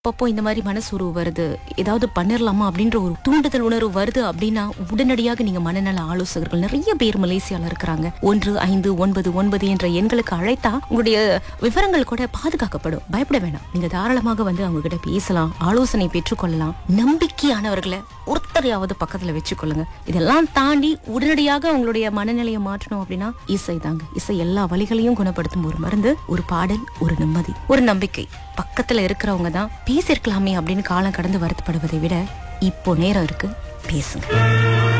அப்பப்போ இந்த மாதிரி மனசுருவு வருது ஏதாவது பண்ணிரலாமா அப்படின்ற ஒரு தூண்டுதல் உணர்வு வருது அப்படின்னா உடனடியாக நீங்க மனநல ஆலோசகர்கள் நிறைய பேர் மலேசியால இருக்கிறாங்க ஒன்று ஐந்து ஒன்பது ஒன்பது என்ற எண்களுக்கு அழைத்தா உங்களுடைய விவரங்கள் கூட பாதுகாக்கப்படும் பயப்பட வேணாம் நீங்க தாராளமாக வந்து அவங்க கிட்ட பேசலாம் ஆலோசனை பெற்றுக்கொள்ளலாம் நம்பிக்கையானவர்களை ஒருத்தரையாவது பக்கத்துல வச்சுக்கொள்ளுங்க இதெல்லாம் தாண்டி உடனடியாக உங்களுடைய மனநிலையை மாற்றணும் அப்படின்னா இசை தாங்க இசை எல்லா வழிகளையும் குணப்படுத்தும் ஒரு மருந்து ஒரு பாடல் ஒரு நிம்மதி ஒரு நம்பிக்கை பக்கத்துல இருக்கிறவங்க தான் பேசியிருக்கலாமே அப்படின்னு காலம் கடந்து வருத்தப்படுவதை விட இப்போ நேரம் இருக்கு பேசுங்க